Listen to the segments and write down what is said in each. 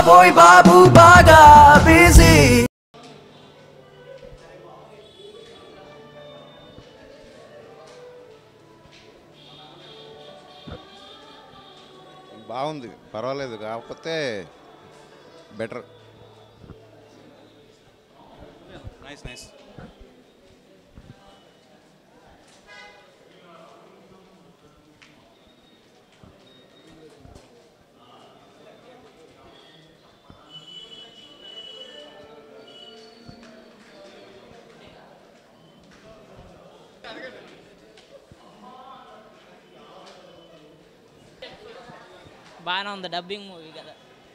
బాబోయ్ బాబు బాగా బిజీ బాగుంది పర్వాలేదు కాకపోతే బెటర్ నైస్ నైస్ బాగానే ఉంది డబ్బింగ్ మూవీ కదా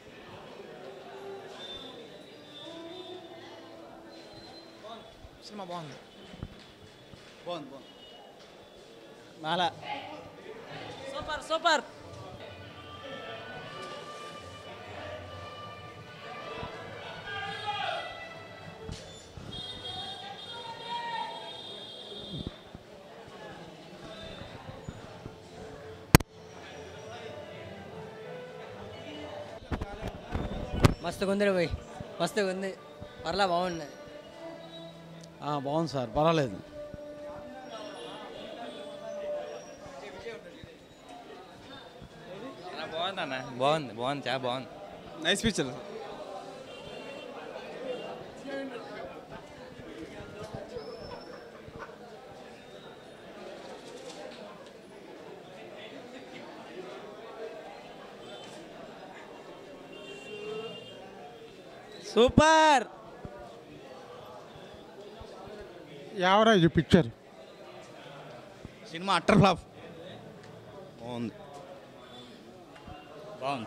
సినిమా బాగుంది బాగుంది బాగుంది బాలా సూపర్ సూపర్ మస్తుగా ఉంది పోయి మస్తుగా ఉంది పర్లా బాగుంది బాగుంది సార్ పర్వాలేదు బాగుంది అన్న బాగుంది బాగుంది చాలా బాగుంది nice picture super average picture cinema utter flop బాగుంది బాగుంది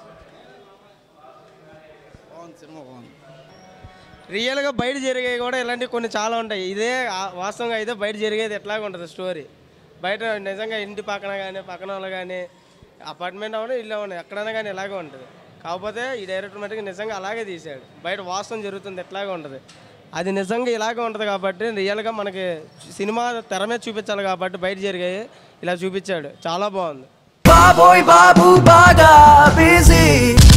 బాగుంది సినిమా బాగుంది రియల్గా బయట జరిగేవి కూడా ఇలాంటివి కొన్ని చాలా ఉంటాయి ఇదే ఆ- వాస్తవంగా అయితే బయట జరిగేది ఎట్లాగ ఉంటుంది స్టోరీ బయట నిజంగా ఇంటి పక్కన కానీ పక్కన వాళ్ళు కానీ అపార్ట్మెంట్ అవ్వడం ఇల్లు అవ్వడం ఎక్కడైనా కానీ ఇలాగే ఉంటుంది కాకపోతే ఈ డైరెక్టర్ మటుకు నిజంగా అలాగే తీశాడు బయట వాస్తవం జరుగుతుంది ఎట్లాగే ఉంటుంది అది నిజంగా ఇలాగే ఉంటుంది కాబట్టి రియల్గా మనకి సినిమా తెర మీద చూపించాలి కాబట్టి బయట జరిగాయి ఇలా చూపించాడు చాలా బాగుంది బాబోయ్ బాబు బాగా బిజీ